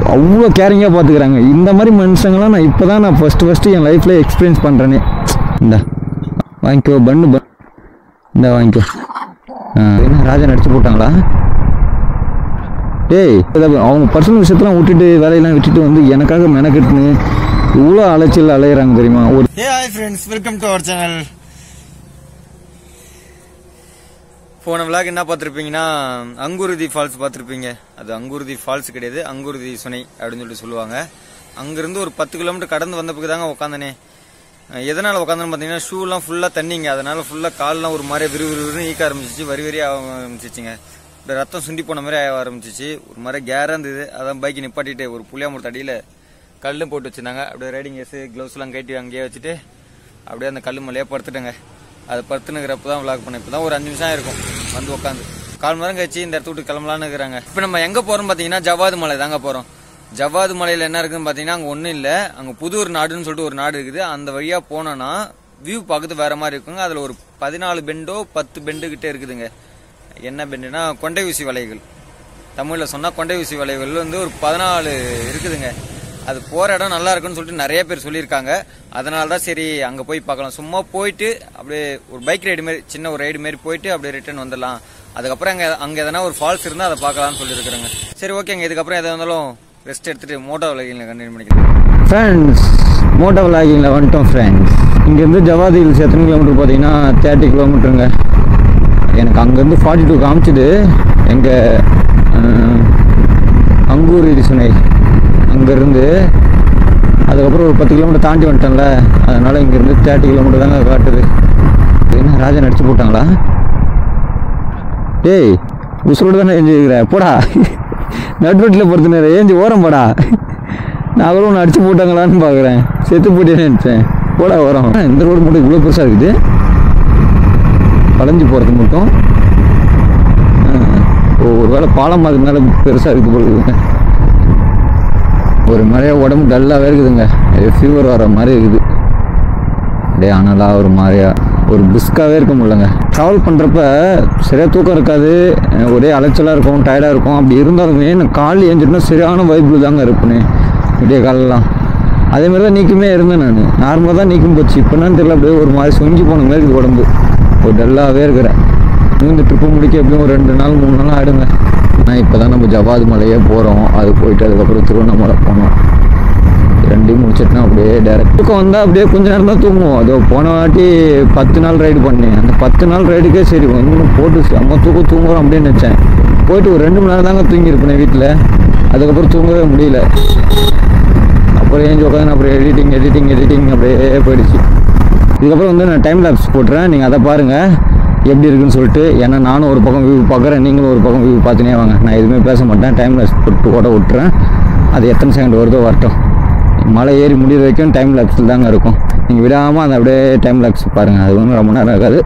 அவ்வளோ கேரிங்காக பார்த்துக்கிறாங்க இந்த மாதிரி மனுஷங்களாம் நான் இப்போ தான் நான் ஃபஸ்ட்டு ஃபஸ்ட்டு என் லைஃப்பில் எக்ஸ்பீரியன்ஸ் பண்ணுறேனே இந்த வாங்கிக்கோ பண்ணு பன் இந்த வாங்கிக்கோ ஆ, என்ன ராஜா நடிச்சு போட்டாங்களா டேய் இதை அவங்க பர்சனல் விஷயத்தெல்லாம் விட்டுட்டு வேலையெல்லாம் விட்டுட்டு வந்து எனக்காக மெனக்கெட்டுன்னு இவ்வளோ அலைச்சல் அலையிறாங்க தெரியுமா ஒரு hey hi friends welcome to our channel போன விளாக் என்ன பார்த்துருப்பீங்கன்னா அங்குருதி ஃபால்ஸ் பார்த்துருப்பீங்க அது அங்குருதி ஃபால்ஸ் கிடையாது அங்குருதி சுனை அப்படின்னு சொல்லிட்டு சொல்லுவாங்க அங்கிருந்து ஒரு பத்து கிலோமீட்டர் கடந்து வந்த பிறகு தாங்க உட்காந்தனே எதனால் உட்காந்தேன்னு பார்த்தீங்கன்னா ஷூலாம் ஃபுல்லாக தண்ணிங்க அதனால ஃபுல்லாக கால்லாம் ஒரு மாதிரி விறுவிறுன்னு ஈக்க ஆரம்பிச்சிச்சு வரி வரி ஆக ஆரம்பிச்சிச்சுங்க இந்த ரத்தம் சுண்டி போன மாதிரி ஆக ஆரம்பிச்சிச்சு ஒரு மாதிரி கேராக இருந்தது அதான் பைக்கை நிப்பாட்டிட்டு ஒரு புளியாமூர் அடியில் கல்லும் போட்டு வச்சிருந்தாங்க அப்படியே ரைடிங் கேஸ் க்ளவுஸ்லாம் கட்டி அங்கேயே வச்சுட்டு அப்படியே அந்த கல் மேலேயே படுத்துட்டேங்க அது படுத்துனுங்கிறப்ப தான் விளாக் பண்ணேன் இப்போ தான் ஒரு அஞ்சு நிமிஷம் இருக்கும் வந்து உட்காந்து கால் மரம் கழிச்சு இந்த இடத்த விட்டு கிளம்பலான்னு இருக்கிறாங்க இப்போ நம்ம எங்கே போகிறோம் பார்த்தீங்கன்னா ஜவாது மலை தாங்க போகிறோம் ஜவாது மலையில் என்ன இருக்குன்னு பார்த்தீங்கன்னா அங்கே ஒன்றும் இல்லை அங்கே புதூர் நாடுன்னு சொல்லிட்டு ஒரு நாடு இருக்குது அந்த வழியாக போனோன்னா வியூ பார்க்கறது வேற மாதிரி இருக்குங்க அதில் ஒரு பதினாலு பெண்டோ பத்து பெண்டு கிட்டே இருக்குதுங்க என்ன பெண்டுனா கொண்டை ஊசி வலைகள் தமிழில் சொன்னால் கொண்டை ஊசி வளைவுகள் வந்து ஒரு பதினாலு இருக்குதுங்க அது போகிற இடம் நல்லா இருக்குன்னு சொல்லிட்டு நிறைய பேர் சொல்லியிருக்காங்க அதனால தான் சரி அங்கே போய் பார்க்கலாம் சும்மா போயிட்டு அப்படியே ஒரு பைக் ரைடு மாதிரி சின்ன ஒரு ரைடு மாதிரி போயிட்டு அப்படியே ரிட்டர்ன் வந்துடலாம் அதுக்கப்புறம் அங்கே அங்கே எதனா ஒரு ஃபால்ஸ் இருந்தால் அதை பார்க்கலாம்னு சொல்லியிருக்கிறாங்க சரி ஓகேங்க இதுக்கப்புறம் எதாக இருந்தாலும் ரெஸ்ட் எடுத்துட்டு மோட்டோ விலகில் கண்டினியூ பண்ணிக்கிறேன் ஃப்ரெண்ட்ஸ் மோட்டோ விளாகிங்கில் வந்துட்டோம் ஃப்ரெண்ட்ஸ் இங்கேருந்து ஜவாதி ஹில்ஸ் எத்தனை கிலோமீட்டர் பார்த்தீங்கன்னா தேர்ட்டி கிலோமீட்டருங்க எனக்கு அங்கேருந்து ஃபார்ட்டி டூ காமிச்சிது எங்கள் அங்கூர் இது சுனை அங்கேருந்து அதுக்கப்புறம் ஒரு பத்து கிலோமீட்டர் தாண்டி வந்துட்டேன்ல அதனால் இங்கேருந்து தேர்ட்டி கிலோமீட்டர் தாங்க காட்டுது என்ன ராஜா நடிச்சு போட்டாங்களா டேய் உசுரோடு தானே ஏஞ்சிருக்கிற போடா நட்வெட்டில் பொறுத்துனாரு ஏஞ்சி ஓரம் போடா நான் கூட ஒன்று அடிச்சு போட்டாங்களான்னு பார்க்குறேன் செத்து போட்டேன்னு நினச்சேன் போடா ஓரம் இந்த ரோடு மட்டும் இவ்வளோ பெருசாக இருக்குது வளைஞ்சு போகிறது மட்டும் ஓ ஒரு வேளை பாலம் அதுனால பெருசாக இருக்குது போல இருக்குதுங்க ஒரு மாதிரியா உடம்பு டல்லாகவே இருக்குதுங்க ஃபீவர் வர மாதிரி இருக்குது அப்படியே அனலாக ஒரு மாதிரியா ஒரு பிஸ்காவே இருக்க முடியலங்க ட்ராவல் பண்ணுறப்ப சரியாக தூக்கம் இருக்காது அஹ் ஒரே அலைச்சலாக இருக்கும் டயர்டாக இருக்கும் அப்படி இருந்தாலுமே நான் கால் ஏஞ்சிட்டுனா சரியான வைப்பில் தாங்க இருப்பேனே விடிய காலெல்லாம் அதே மாதிரி தான் நீக்குமே இருந்தேன் நான் நார்மலாக தான் நீக்கும் போச்சு இப்போ என்னன்னு தெரியல அப்படியே ஒரு மாதிரி சொங்கி போன மாதிரி இருக்குது உடம்பு ஒரு டல்லாகவே இருக்கிறேன் இன்னும் இந்த ட்ரிப்பு முடிக்க எப்படியும் ஒரு ரெண்டு நாள் மூணு நாள் ஆகிடுங்க ஆனால் இப்போ தான் நம்ம ஜவாது மலையே போகிறோம் அது போயிட்டு அதுக்கப்புறம் திருவண்ணாமலை போனோம் ரெண்டையும் முடிச்சிட்டுனா அப்படியே டேரக்ட் தூக்கம் வந்தால் அப்படியே கொஞ்ச நேரம் தான் தூங்குவோம் அதோ போன வாட்டி பத்து நாள் ரைடு பண்ணேன் அந்த பத்து நாள் ரைடுக்கே சரி இன்னும் போட்டு செம்ம தூக்கம் தூங்குறோம் அப்படின்னு நினச்சேன் போயிட்டு ஒரு ரெண்டு மணி நேரம் தாங்க தூங்கியிருப்பேன் வீட்டில் அதுக்கப்புறம் தூங்கவே முடியல அப்புறம் ஏஞ்சி உட்காந்து அப்புறம் எடிட்டிங் எடிட்டிங் எடிட்டிங் அப்படியே போயிடுச்சு இதுக்கப்புறம் வந்து நான் டைம் லேப்ஸ் போட்டுறேன் நீங்கள் அதை பாருங்கள் எப்படி இருக்குன்னு சொல்லிட்டு ஏன்னா நானும் ஒரு பக்கம் வியூ பார்க்குறேன் நீங்களும் ஒரு பக்கம் வியூ பார்த்துனே வாங்க நான் எதுவுமே பேச மாட்டேன் டைம் லேப்ஸ் போட்டு ஓட விட்டுறேன் அது எத்தனை செகண்ட் வருதோ வரட்டும் மலை ஏறி முடிகிற வரைக்கும் டைம் லேப்ஸில் தாங்க இருக்கும் நீங்கள் விடாமல் அந்த அப்படியே டைம் லேப்ஸ் பாருங்கள் அது ஒன்றும் ரொம்ப நேரம் இருக்காது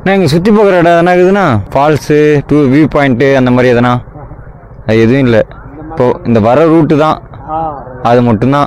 நான் இங்கே சுற்றி போகிற இடம் எதனா இருக்குதுன்னா ஃபால்ஸு டூ வியூ பாயிண்ட்டு அந்த மாதிரி எதனா அது எதுவும் இல்லை இப்போ இந்த வர ரூட்டு தான் அது மட்டும்தான்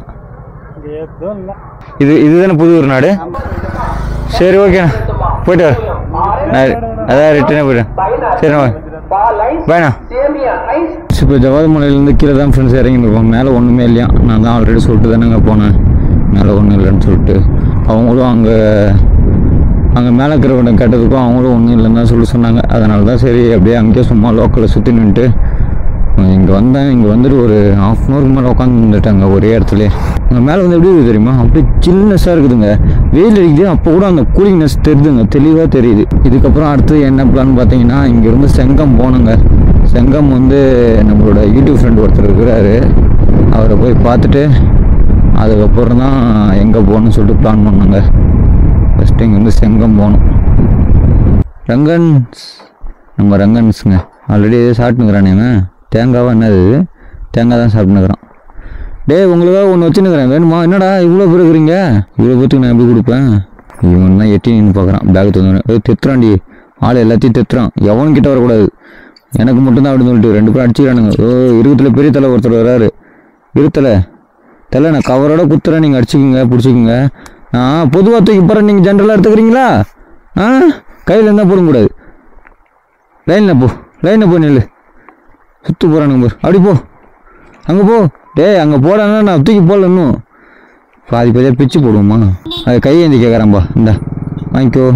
இது இதுதானே புது ஒரு நாடு சரி ஓகேண்ணா போயிட்டு வர நான் அதான் ரிட்டனே போயிட்டேன் சரிண்ணா பாய்ண்ணா இப்போ ஜவாது மலையிலேருந்து கீழே தான் ஃப்ரெண்ட்ஸ் இறங்கிருக்கோம் மேலே ஒன்றுமே இல்லையா நான் தான் ஆல்ரெடி சொல்லிட்டு தானேங்க போனேன் மேலே ஒன்றும் இல்லைன்னு சொல்லிட்டு அவங்களும் அங்கே அங்கே மேலே இருக்கிறவங்க கேட்டதுக்கும் அவங்களும் ஒன்றும் இல்லைன்னு தான் சொல்லி சொன்னாங்க அதனால தான் சரி அப்படியே அங்கேயே சும்மா லோக்கலில் சுற்றி நின்றுட்டு இங்கே வந்தேன் இங்கே வந்துட்டு ஒரு ஹாஃப் அன் ஹவருக்கு மேலே உட்காந்து நின்றுட்டாங்க ஒரே இடத்துல அங்கே மேலே வந்து எப்படி இருக்குது தெரியுமா அப்படியே சில்னஸாக இருக்குதுங்க வெயில் அடிக்குது அப்போ கூட அந்த கூலிங்னஸ் தெரியுதுங்க தெளிவாக தெரியுது இதுக்கப்புறம் அடுத்து என்ன பிளான் பார்த்தீங்கன்னா இங்கேருந்து செங்கம் போகணுங்க செங்கம் வந்து நம்மளோட யூடியூப் ஃப்ரெண்ட் ஒருத்தர் இருக்கிறாரு அவரை போய் பார்த்துட்டு அதுக்கப்புறம் தான் எங்கே போகணும்னு சொல்லிட்டு பிளான் பண்ணாங்க ஃபஸ்ட்டு இங்கேருந்து செங்கம் போகணும் ரங்கன்ஸ் நம்ம ரங்கன்ஸுங்க ஆல்ரெடி எதோ சாப்பிட்டுங்கிறானேங்க தேங்காவா என்னது இது தேங்காய் தான் சாப்பிட்டுனுக்குறான் டேய் உங்களுக்காக ஒன்று வச்சுன்னுக்குறேன் வேணுமா என்னடா இவ்வளோ பேர் இருக்கிறீங்க இவ்வளோ பேத்துக்கு நான் எப்படி கொடுப்பேன் இவன் தான் எட்டி நின்று பார்க்குறான் பேக் தந்தோடனே ஏய் தெத்துறான்டி ஆள் எல்லாத்தையும் தெத்துறான் எவனும் கிட்ட வரக்கூடாது எனக்கு மட்டும்தான் அப்படின்னு சொல்லிட்டு ரெண்டு பேரும் அடிச்சுக்கிறானுங்க ஓ இருபத்துல பெரிய தலை ஒருத்தர் வராரு இருத்தலை தலை நான் கவரோட குத்துறேன் நீங்கள் அடிச்சுக்கோங்க பிடிச்சிக்கோங்க ஆ பொதுவாக தூக்கி போகிறேன் நீங்கள் ஜென்ரலாக எடுத்துக்கிறீங்களா ஆ கையில் இருந்தால் போடக்கூடாது லைனில் போ லைனில் போ நில்லு சுற்று போகிறானுங்க பாரு அப்படி போ அங்கே போ டேய் அங்கே போடானா நான் தூக்கி போடல இன்னும் பாதி பாதியாக பிச்சு போடுவோமா அது கையேந்தி கேட்குறான்பா இந்தா வாங்கிக்கோ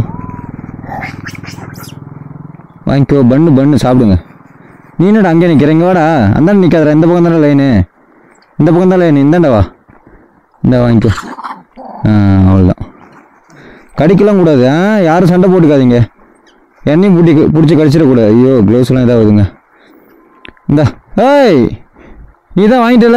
வாங்கிக்கோ பண்ணு பண்ணு சாப்பிடுங்க நீ என்னடா அங்கே நிற்கிறீங்க வாடா அந்தாண்ட நிற்காதடா இந்த பக்கம் தானே லைனு இந்த பக்கம் தான் லைனு இந்தாண்டா வா இந்த வாங்கிக்கோ ஆ அவ்வளோதான் கடிக்கலாம் கூடாது ஆ யாரும் சண்டை போட்டுக்காதீங்க என்னையும் பிடி பிடிச்சி கடிச்சிடக்கூடாது ஐயோ க்ளவுஸ்லாம் இதாகுதுங்க இந்தா ஏய் நீ தான் வாங்கிட்டல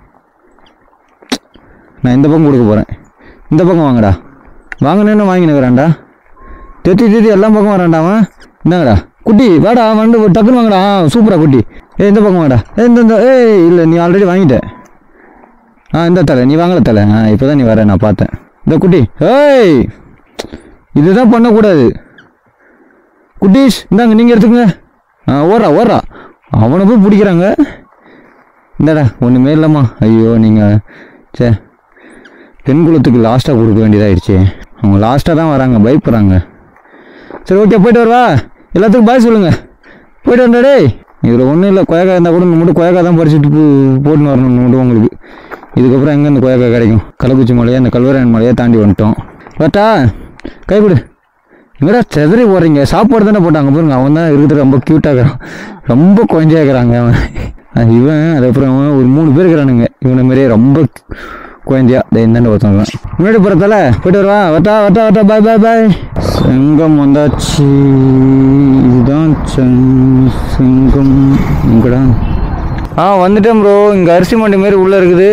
நான் இந்த பக்கம் கொடுக்க போகிறேன் இந்த பக்கம் வாங்கடா வாங்கினேன்னு வாங்கினுக்கிறான்டா தெத்தி தெத்தி எல்லா பக்கம் வரான்டாமா இந்தாங்கடா குட்டி வாடா வந்து டக்குன்னு வாங்கடா ஆ சூப்பரா குட்டி ஏய் இந்த பக்கம் வாடா ஏய் இந்த இந்த ஏய் இல்லை நீ ஆல்ரெடி வாங்கிட்ட ஆ இந்த தலை நீ வாங்கல தலை ஆ இப்போ தான் நீ வர நான் பார்த்தேன் இந்த குட்டி ஏய் இதுதான் பண்ணக்கூடாது குட்டீஸ் இந்தாங்க நீங்கள் எடுத்துக்கங்க ஆ ஓடுறா ஓடுறா அவனை போய் பிடிக்கிறாங்க இந்தாடா ஒன்றுமே இல்லைம்மா ஐயோ நீங்கள் சே பெண் குலத்துக்கு லாஸ்ட்டாக கொடுக்க வேண்டியதாகிடுச்சு அவங்க லாஸ்ட்டாக தான் வராங்க பயப்படுறாங்க சரி ஓகே போயிட்டு வரவா எல்லாத்துக்கும் பாய் சொல்லுங்கள் போயிட்டு வந்தா டேய் இதில் ஒன்றும் இல்லை கொயக்கா இருந்தால் கூட மட்டும் கொயக்கா தான் பறிச்சுட்டு போ- போட்டுன்னு வரணும் மட்டும் உங்களுக்கு இதுக்கப்புறம் எங்கே இந்த கொயக்கா கிடைக்கும் கள்ளக்குச்சி மலையை அந்த கல்வராயன் மலையை தாண்டி வந்துட்டோம் பட்டா கை கொடு இங்கடா செதறி போடுறீங்க சாப்பாடு தானே போட்டாங்க பாருங்க அவன் தான் இருக்கிறது ரொம்ப க்யூட்டாக இருக்கிறான் ரொம்ப குழந்தையா இருக்கிறாங்க அவன் அஹ் இவன் அதுக்கப்புறம் அவன் ஒரு மூணு பேர் இருக்கிறானுங்க இவனை மாதிரியே ரொம்ப குழந்தையா இந்த இந்தாண்ட ஒருத்தவங்க முன்னாடி போகிறதால போயிட்டு வருவா வட்டா வட்டா வட்டா பாய் பாய் பாய் செங்கம் வந்தாச்சு இதுதான் செங்- செங்கம் எங்கடா ஆ வந்துட்டேன் ப்ரோ இங்கே அரிசி மண்டி மாரி உள்ளே இருக்குது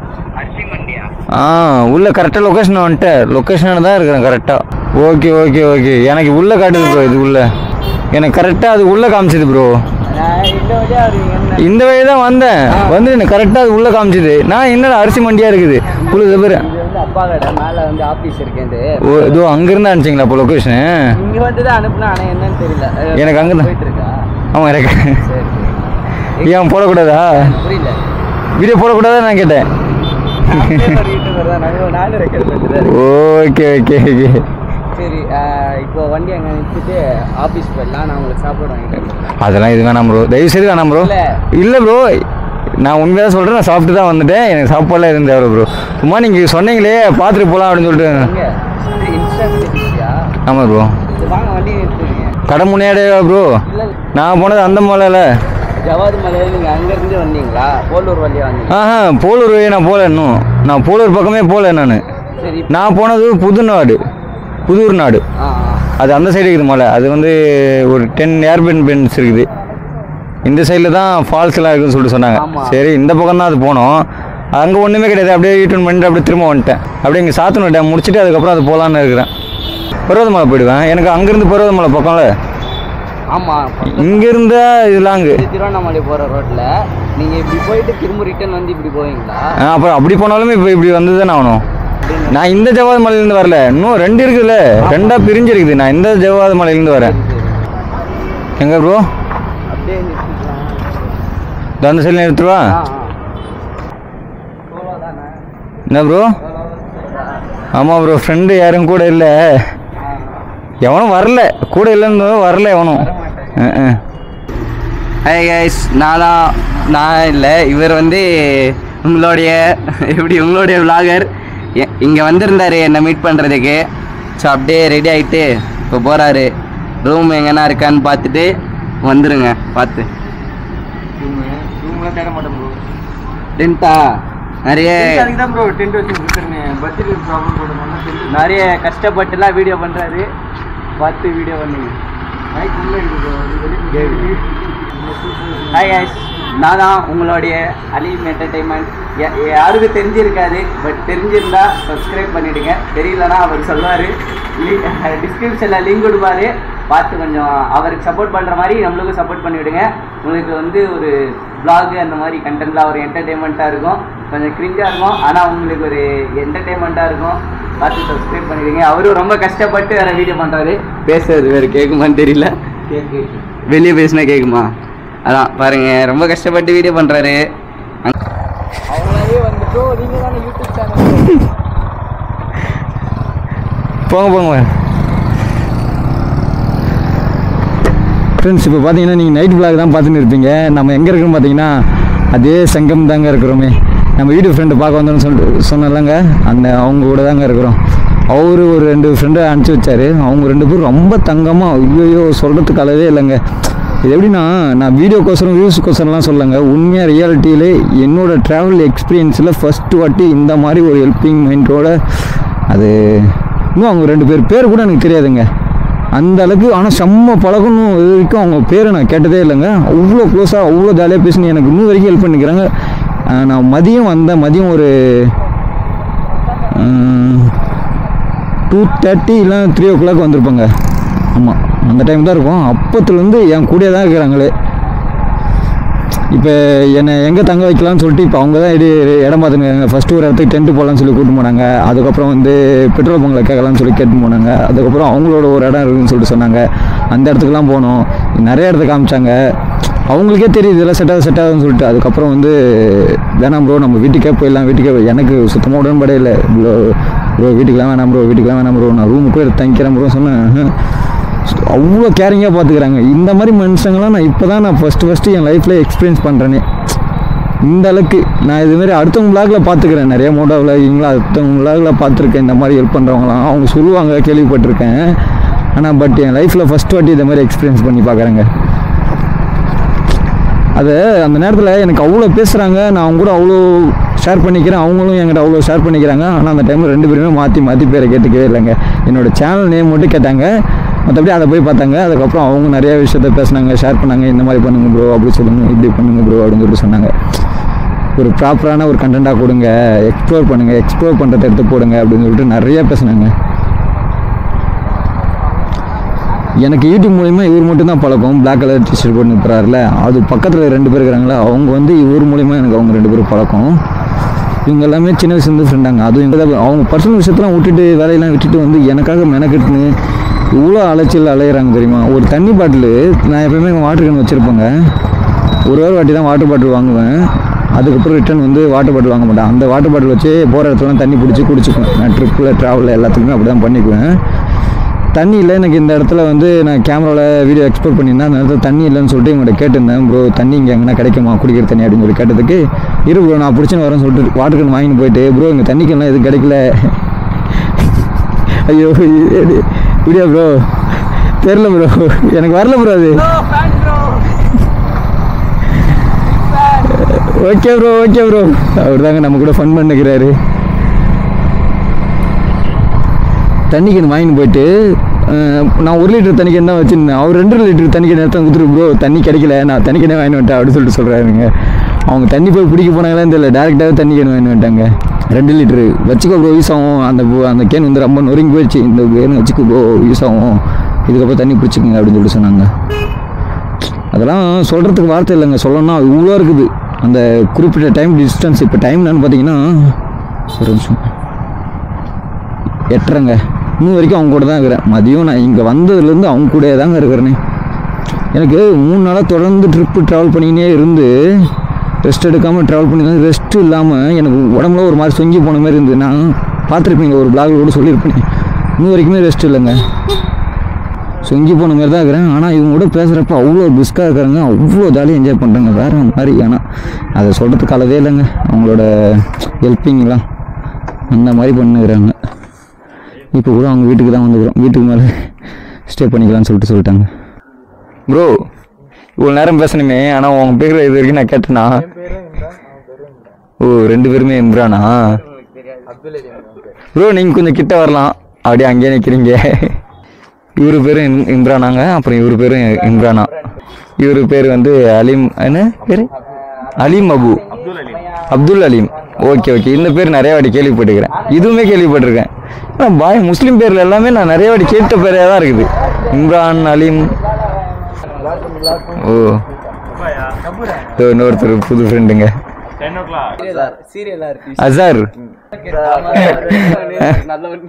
ஆ உள்ள கரெக்டாக லொக்கேஷன் வந்துட்டேன் லொக்கேஷனில் தான் இருக்கிறேன் கரெக்டாக ஓகே ஓகே ஓகே எனக்கு உள்ளே காட்டுது ப்ரோ இது உள்ள எனக்கு கரெக்டாக அது உள்ளே காமிச்சது ப்ரோ இந்த வழி தான் வந்தேன் வந்து எனக்கு கரெக்டாக அது உள்ளே காமிச்சது நான் என்னடா அரிசி மண்டியாக இருக்குது புழுது பேர் இது வந்து அப்பா கடை மேல வந்து ஆபீஸ் இருக்கேன் ஓ இதோ அங்கேருந்து அனுப்பிச்சிங்களா இப்போ லொக்கேஷனு இங்க வந்து தான் அனுப்புனா ஆனா என்னன்னு தெரியல அஹ் எனக்கு அங்கதான். போயிட்டு இருக்கா ஆமாம் எனக்கு சரி சரி ஏன் போடக்கூடாதா புரியல வீடியோ போடக்கூடாதா நான் கேட்டேன் யூடியூபர் தான் நாங்க நானும் ரெக்கார்ட் பண்ணிட்டு ஓகே ஓகே ஓகே சரி அஹ் இப்போ வண்டி அங்க நிறுத்திட்டு ஆபீஸ் போயிடலாம் நான் உங்களுக்கு சாப்பாடு வாங்கிட்டு வரேன். அதெல்லாம் இது வேணாம் ப்ரோ தயவு செய்து வேணாம் ப்ரோ இல்ல. இல்லை ப்ரோ நான் உண்மையாக சொல்கிறேன் நான் சாப்பிட்டு தான் வந்துட்டேன் எனக்கு சாப்பாடுலாம் எதுவும் தேவை ப்ரோ சும்மா நீங்கள் சொன்னீங்களே பார்த்துட்டு போகலாம் அப்படின்னு சொல்லிட்டு எங்க இன்ஸ்டாகிராம் ஆமாம் ப்ரோ இது வாங்க வண்டி நிறுத்துவீங்க கடை முன்னாடியே ப்ரோ இல்ல நான் போனது அந்த மலையில் ஜவாது மலையில நீங்க அங்க இருந்து வந்தீங்களா போலூர் வழியா வந்தீங்க ஆஹா போலூர் வழி நான் போகல இன்னும் நான் போலூர் பக்கமே போகல நான் சரி நான் போனது புதுநாடு புதூர் நாடு ஆ ஆ. அது அந்த சைடு இருக்குது மலை அது வந்து ஒரு டென் ஏர்பென் பென்ஸ் இருக்குது இந்த சைடில் தான் ஃபால்ஸ் எல்லாம் இருக்குன்னு சொல்லிட்டு சொன்னாங்க ஆமா. சரி இந்த பக்கம் தான் அது போனோம் அங்கே ஒன்றுமே கிடையாது அப்படியே ரிட்டர்ன் பண்ணிட்டு அப்படியே திரும்ப வந்துட்டேன் அப்படியே இங்கே சாத்தனூர் டேம் முடிச்சுட்டு அதுக்கப்புறம் அது போகலான்னு இருக்கிறேன் பருவதமலை போயிடுவேன் எனக்கு அங்கேருந்து பருவதமலை பக்கம்ல ஆமா இங்கேருந்தா இது லாங்கு இது திருவண்ணாமலை போற ரோட்ல நீங்க இப்படி போயிட்டு திரும்ப ரிட்டர்ன் வந்து இப்படி போவீங்களா அப்புறம் அப்படி போனாலுமே இப்போ இப்படி வந்து தானே ஆகணும் நான் இந்த ஜவ்வாது மலையிலேருந்து வரல இன்னும் ரெண்டு இருக்குதுல்ல ரெண்டாக பிரிஞ்சிருக்குது நான் இந்த ஜவ்வாது மலையிலேருந்து வரேன் எங்க ப்ரோ அப்படியே நிறுத்திக்கலாம் அந்த சைடில் எடுத்துருவா ஆ ஆ சோலோ தானே என்ன ப்ரோ ஆமாம் ப்ரோ ஃப்ரெண்டு யாரும் கூட இல்லை எவனும் வரல கூட இல்லைன்னு வரல எவனும் அஹ், அஹ். ஹாய் கைஸ் நான் தான் நான் இல்லை இவர் வந்து உங்களுடைய எப்படி உங்களுடைய விலாகர் இங்கே வந்திருந்தாரு என்னை மீட் பண்ணுறதுக்கு ஸோ அப்படியே ரெடி ஆகிட்டு இப்போ போகிறாரு ரூம் எங்கன்னா இருக்கான்னு பார்த்துட்டு வந்துருங்க பார்த்து ரூம்லாம் தேட மாட்டேன் ப்ரோ டென்ட்டா நிறைய அதுக்கு தான் ப்ரோ டென்ட் வச்சு கொடுத்துருங்க பட்ஜெட் ப்ராப்ளம் போடுறதுனால டென்ட் நிறைய கஷ்டப்பட்டுலாம் வீடியோ பண்ணுறாரு பார்த்து வீடியோ பண்ணுங்க மைக் உள்ள இருக்குது ப்ரோ ஹாய் guys நான் தான் உங்களுடைய அலீம் என்டர்டைன்மெண்ட் யாருக்கும் தெரிஞ்சிருக்காது பட் தெரிஞ்சிருந்தா சப்ஸ்கிரைப் பண்ணிடுங்க தெரியலனா அவர் சொல்லுவார் டிஸ்கிரிப்ஷனில் லிங்க் கொடுப்பாரு பார்த்து கொஞ்சம் அவருக்கு சப்போர்ட் பண்ணுற மாதிரி நம்மளுக்கும் சப்போர்ட் பண்ணிவிடுங்க உங்களுக்கு வந்து ஒரு vlog அந்த மாதிரி கண்டென்ட்லாம் ஒரு என்டர்டைன்மெண்ட்டாக இருக்கும் கொஞ்சம் க்ரிஞ்சாக இருக்கும் ஆனால் உங்களுக்கு ஒரு என்டர்டைன்மெண்ட்டாக இருக்கும் பார்த்து சப்ஸ்கிரைப் பண்ணிடுங்க அவரும் ரொம்ப கஷ்டப்பட்டு வேறு வீடியோ பண்ணுறாரு பேசுறது வேறு கேட்குமான்னு தெரியல வெளியே பேசினா கேட்குமா அதான் பாருங்க ரொம்ப கஷ்டப்பட்டு வீடியோ பண்றாரு அவங்களாவே வந்துட்டோ நீங்க தானே யூடியூப் சேனல் போங்க போங்க ஃப்ரெண்ட்ஸ் இப்போ பார்த்தீங்கன்னா நீங்கள் நைட் vlog தான் பார்த்துன்னு இருப்பீங்க நம்ம எங்கே இருக்கோம்னு பார்த்தீங்கன்னா அதே சங்கம் தாங்க இருக்கிறோமே நம்ம வீடியோ ஃப்ரெண்டு பார்க்க வந்தோம்னு சொல்லிட்டு சொன்னலங்க அந்த அவங்க கூட தாங்க இருக்கிறோம் அவரு ஒரு ரெண்டு ஃப்ரெண்டை அனுப்பிச்சி வச்சாரு அவங்க ரெண்டு பேரும் ரொம்ப தங்கமாக ஐயோ சொல்கிறதுக்கு அளவே இல்லைங்க இது எப்படின்னா நான் வீடியோக்கோசரம் வியூஸ்க்கோசரம்லாம் சொல்லலைங்க உண்மையாக ரியாலிட்டியிலே என்னோட ட்ராவல் எக்ஸ்பீரியன்ஸில் ஃபஸ்ட்டு வாட்டி இந்த மாதிரி ஒரு ஹெல்ப்பிங் மைண்டோட அது இன்னும் அவங்க ரெண்டு பேர் பேர் கூட எனக்கு தெரியாதுங்க அந்த அளவுக்கு ஆனால் செம்ம பழகணும் இது வரைக்கும் அவங்க பேரை நான் கேட்டதே இல்லைங்க அவ்வளோ க்ளோஸாக அவ்வளோ ஜாலியாக பேசி எனக்கு இன்னும் வரைக்கும் ஹெல்ப் பண்ணிக்கிறாங்க ஆஹ் நான் மதியம் வந்தேன் மதியம் ஒரு டூ தேர்ட்டி இல்லை த்ரீ ஓ கிளாக் வந்திருப்பாங்க ஆமாம் அந்த டைம் தான் இருக்கும் அப்போத்துலேருந்து என் கூடயே தான் இருக்கிறாங்களே இப்போ என்னை எங்கே தங்க வைக்கலாம்னு சொல்லிட்டு இப்போ அவங்க தான் இடி இடம் பார்த்துருக்காங்க ஃபஸ்ட்டு ஒரு இடத்துக்கு டென்ட்டு போடலாம்னு சொல்லி கூட்டு போனாங்க அதுக்கப்புறம் வந்து பெட்ரோல் பங்கில் கேட்கலாம்னு சொல்லி கேட்டு போனாங்க அதுக்கப்புறம் அவங்களோட ஒரு இடம் இருக்குன்னு சொல்லிட்டு சொன்னாங்க அந்த இடத்துக்குலாம் போனோம் நிறைய இடத்துக்கு காமிச்சாங்க அவங்களுக்கே தெரியுது இதெல்லாம் செட் ஆகுது செட் ஆகுதுன்னு சொல்லிட்டு அதுக்கப்புறம் வந்து வேணாம் ப்ரோ நம்ம வீட்டுக்கே போயிடலாம் வீட்டுக்கே போய் எனக்கு சுத்தமாக உடன்படே இல்லை ப்ரோ ப்ரோ வீட்டுக்கெலாம் வேணாம் ப்ரோ வீட்டுக்கெலாம் வேணாம் ப்ரோ நான் ரூமுக்கு போய் தங்கிக்கிறேன் ப்ரோ சொன்னேன் அவ்வளோ கேரிங்காக பார்த்துக்கிறாங்க இந்த மாதிரி மனுஷங்களாம் நான் இப்போ தான் நான் ஃபஸ்ட்டு ஃபஸ்ட்டு என் லைஃப்பில் எக்ஸ்பீரியன்ஸ் பண்ணுறேனே இந்த அளவுக்கு நான் இதுமாரி அடுத்தவங்க விளாகில் பார்த்துக்கிறேன் நிறைய மோட்டோ விளாகிங்களா அடுத்தவங்க விளாகில் பார்த்துருக்கேன் இந்த மாதிரி ஹெல்ப் பண்ணுறவங்களாம் அவங்க சொல்லுவாங்க கேள்விப்பட்டிருக்கேன் ஆனால் பட் என் லைஃப்பில் ஃபஸ்ட் வாட்டி இந்த மாதிரி எக்ஸ்பீரியன்ஸ் பண்ணி பார்க்குறேங்க அது அந்த நேரத்தில் எனக்கு அவ்வளோ பேசுகிறாங்க நான் அவங்க கூட அவ்வளோ ஷேர் பண்ணிக்கிறேன் அவங்களும் என்கிட்ட அவ்வளோ ஷேர் பண்ணிக்கிறாங்க ஆனால் அந்த டைமில் ரெண்டு பேருமே மாற்றி மாற்றி பேரை கேட்டுக்கவே இல்லைங்க என்னோட சேனல் நேம் மட்டும் கேட்டாங்க மற்றபடி அதை போய் பார்த்தாங்க அதுக்கப்புறம் அவங்க நிறைய விஷயத்த பேசுனாங்க ஷேர் பண்ணாங்க இந்த மாதிரி பண்ணுங்க ப்ரோ அப்படி சொல்லுங்க இப்படி பண்ணுங்க ப்ரோ அப்படின்னு சொல்லிட்டு சொன்னாங்க ஒரு ப்ராப்பரான ஒரு கண்டென்ட்டாக கொடுங்க எக்ஸ்ப்ளோர் பண்ணுங்கள் எக்ஸ்ப்ளோர் பண்ணுறத எடுத்து போடுங்க அப்படின்னு சொல்லிட்டு நிறைய பேசுனாங்க எனக்கு யூடியூப் மூலிமா இவர் மட்டும் தான் பழக்கம் பிளாக் கலர் டிஷர்ட் போட்டு நிற்கிறாருல அது பக்கத்தில் ரெண்டு பேர் இருக்கிறாங்களா அவங்க வந்து இவர் மூலிமா எனக்கு அவங்க ரெண்டு பேரும் பழக்கம் இவங்க எல்லாமே சின்ன வயசுலேருந்து ஃப்ரெண்டாங்க அதுவும் இவங்க தான் அவங்க பர்சனல் விஷயத்தெல்லாம் விட்டுட்டு வேலையெல்லாம் விட்டுட்டு வந்து எனக்காக மெனக்கெட்டுன்னு இவ்வளோ அலைச்சல் அலையிறாங்க தெரியுமா ஒரு தண்ணி பாட்டில் நான் எப்பயுமே வாட்டர் கேன் வச்சுருப்பேங்க ஒரு ஒரு வாட்டி தான் வாட்டர் பாட்டில் வாங்குவேன் அதுக்கப்புறம் ரிட்டர்ன் வந்து வாட்டர் பாட்டில் வாங்க மாட்டேன் அந்த வாட்டர் பாட்டில் வச்சு போகிற இடத்துலலாம் தண்ணி பிடிச்சி குடிச்சுக்குவேன் நான் ட்ரிப்பில் ட்ராவலில் எல்லாத்துக்குமே அப்படி தான் பண்ணிக்குவேன் தண்ணி இல்லை எனக்கு இந்த இடத்துல வந்து நான் கேமராவில் வீடியோ எக்ஸ்போர்ட் பண்ணியிருந்தேன் அந்த இடத்துல தண்ணி இல்லைன்னு சொல்லிட்டு இவங்கள்ட்ட கேட்டிருந்தேன் ப்ரோ தண்ணி இங்கே எங்கன்னா கிடைக்குமா குடிக்கிற தண்ணி அப்படின்னு சொல்லி கேட்டதுக்கு இரு ப்ரோ நான் பிடிச்சின்னு வரேன்னு சொல்லிட்டு வாட்டர் கேன் வாங்கிட்டு போயிட்டு ப்ரோ இங்கே தண்ணிக்கெல்லாம் எதுவும் கிடைக்கல ஐயோ இது- இப்படியா ப்ரோ தெரில ப்ரோ எனக்கு வரல ப்ரோ அது ஓகே ப்ரோ ஓகே ப்ரோ அவர் தாங்க நம்ம கூட ஃபன் பண்ணிக்கிறாரு தண்ணி கேன் வாங்கிட்டு போயிட்டு அஹ், நான் ஒரு லிட்டர் தண்ணி கேன் தான் வச்சுருந்தேன் அவர் ரெண்டு லிட்டர் தண்ணி கேன் எடுத்து கொடுத்துரு ப்ரோ தண்ணி கிடைக்கல நான் தண்ணி கேனே வாங்கிட்டு வந்துட்டேன் அப்படின்னு சொல்லிட்டு சொல்கிறாருங்க அவங்க தண்ணி போய் பிடிக்க போனாங்களான்னு தெரியல டேரெக்டாகவே தண்ணி கேன் வாங்கிட்டு வந்துட்டாங்க ரெண்டு லிட்டரு வச்சுக்கோ ப்ரோ யூஸ் ஆகும் அந்த bu- அந்த கேன் வந்து ரொம்ப நொறுங்கி போயிடுச்சு இந்த கேன் வச்சுக்கோ ப்ரோ யூஸ் ஆகும் இதுக்கப்புறம் தண்ணி பிடிச்சிக்கோங்க அப்படின்னு சொல்லிட்டு சொன்னாங்க அதெல்லாம் சொல்கிறதுக்கு வார்த்தை இல்லைங்க சொல்லணும்னா இவ்வளோ இருக்குது அந்த குறிப்பிட்ட டைம் டிஸ்டன்ஸ் இப்போ டைம் என்னன்னு பார்த்தீங்கன்னா ஒரு நிமிஷம் எட்டுறேங்க இன்னும் வரைக்கும் அவங்க கூட தான் இருக்கிறேன் மதியம் நான் இங்கே வந்ததுலேருந்து அவங்க கூடயே தாங்க இருக்கிறேனே எனக்கு மூணு நாளாக தொடர்ந்து ட்ரிப்பு ட்ராவல் பண்ணிக்கினே இருந்து ரெஸ்ட் எடுக்காமல் ட்ராவல் பண்ணி ரெஸ்ட்டும் இல்லாமல் எனக்கு உடம்புல ஒரு மாதிரி சொங்கி போன மாதிரி இருந்து நான் பார்த்துருப்பீங்க ஒரு பிளாகில் கூட சொல்லியிருப்பேன் இன்னும் வரைக்குமே ரெஸ்ட் இல்லைங்க சொங்கி போன மாதிரி தான் இருக்கிறேன் ஆனால் இவங்க கூட பேசுகிறப்ப அவ்வளோ பிஸ்காக இருக்கிறாங்க அவ்வளோ ஜாலியாக என்ஜாய் பண்ணுறாங்க வேறு மாதிரி ஆனால் அதை சொல்கிறதுக்கு அளவே இல்லைங்க அவங்களோட ஹெல்ப்பிங்லாம் அந்த மாதிரி பண்ணுகிறாங்க இப்போ கூட அவங்க வீட்டுக்கு தான் வந்துக்கிறோம் வீட்டுக்கு மேலே ஸ்டே பண்ணிக்கலாம்னு சொல்லிட்டு சொல்லிட்டாங்க ப்ரோ இவ்வளோ நேரம் பேசணுமே ஆனால் உங்க பேர் இது வரைக்கும் நான் கேட்டேனா ஓ ரெண்டு பேருமே இம்ரானா ப்ரோ நீங்கள் கொஞ்சம் கிட்ட வரலாம் அப்படியே அங்கேயே நிற்கிறீங்க இவர் பேரும் இம்- இம்ரானாங்க அப்புறம் இவர் பேரும் இம்ரானா இவர் பேர் வந்து அலீம் என்ன பேர் அலீம் அபு அப்துல் அலீம் ஓகே ஓகே இந்த பேர் நிறைய வாட்டி கேள்விப்பட்டிருக்கிறேன் இதுவுமே கேள்விப்பட்டிருக்கேன் ஆனால் பாய் முஸ்லீம் பேரில் எல்லாமே நான் நிறைய வாட்டி கேட்ட பேரே தான் இருக்குது இம்ரான் அலீம் ஓ இதோ இன்னொருத்தர் புது ஃப்ரெண்டுங்க சீரியல் ஆர்டிஸ்ட் அசார் நல்லவன்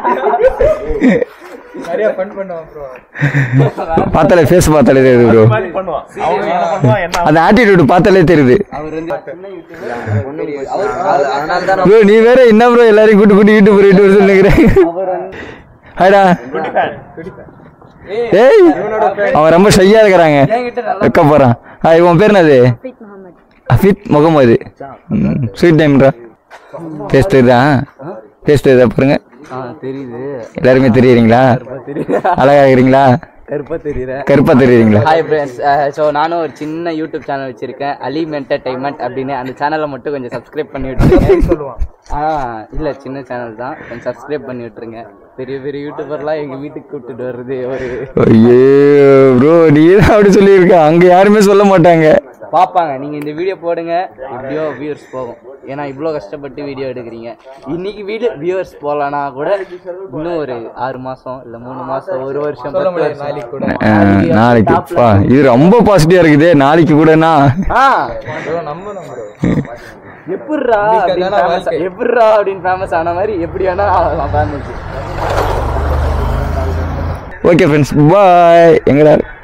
பார்த்தாலே ஃபேஸ் பார்த்தாலே தெரியுது ப்ரோ அந்த ஆட்டிடியூட் பார்த்தாலே தெரியுது அவர் வந்து சின்ன யூடியூபர் ஒண்ணும் அவர் அதனால தான் ப்ரோ நீ வேற என்ன ப்ரோ எல்லாரையும் கூட்டு கூட்டி வீட்டு போயிட்டு வர சொல்லுங்கிறேன் அவர் வந்து ஹாய்டா ஏய் அவன் ரொம்ப ஷையா இருக்கிறாங்க என்கிட்ட நல்லா வைக்க போறான் ஹாய் உன் பேர் என்னது அஃபித் முகமது ஸ்வீட் டைம்ரா பேஸ் தெரியுதா பேஸ் தெரியுதா பாருங்க ஆ தெரியுது எல்லாருமே தெரியுறீங்களா அழகா இருக்கிறீங்களா கருப்பா தெரியுற கருப்பா தெரியுறீங்களா ஹாய் ஃப்ரெண்ட்ஸ் ஸோ நானும் ஒரு சின்ன யூடியூப் சேனல் வச்சிருக்கேன் அலீம் என்டர்டைன்மெண்ட் அப்படின்னு அந்த சேனலை மட்டும் கொஞ்சம் சப்ஸ்கிரைப் பண்ணி விட்டுருங்க ஆ இல்லை சின்ன சேனல் தான் கொஞ்சம் சப்ஸ்கிரைப் பண்ணி விட்டுருங்க பெரிய பெரிய யூடியூபர்லாம் எங்கள் வீட்டுக்கு கூப்பிட்டுட்டு வர்றது ஒரு ஐயோ ப்ரோ நீ தான் அப்படி சொல்லியிருக்க அங்க யாருமே சொல்ல மாட்டாங்க பார்ப்பாங்க நீங்கள் இந்த வீடியோ போடுங்க எப்படியோ வியூவர்ஸ் போகும் ஏன்னா இவ்வளோ கஷ்டப்பட்டு வீடியோ எடுக்கிறீங்க இன்னைக்கு வீடியோ வியூவர்ஸ் போகலன்னா கூட இன்னும் ஒரு ஆறு மாதம் இல்லை மூணு மாதம் ஒரு வருஷம் பத்து வருஷம் கூட அஹ், நாளைக்கு பா இது ரொம்ப பாசிட்டிவா இருக்குதே நாளைக்கு கூடனா ஆ எப்படிரா அப்படின்னு famous ஆ- எப்படிரா அப்படின்னு ஃபேமஸ் ஆன மாதிரி எப்படி வேணா ஆகலாம் ஃபேமஸ் ஓகே ஃப்ரெண்ட்ஸ் பாய் எங்கடா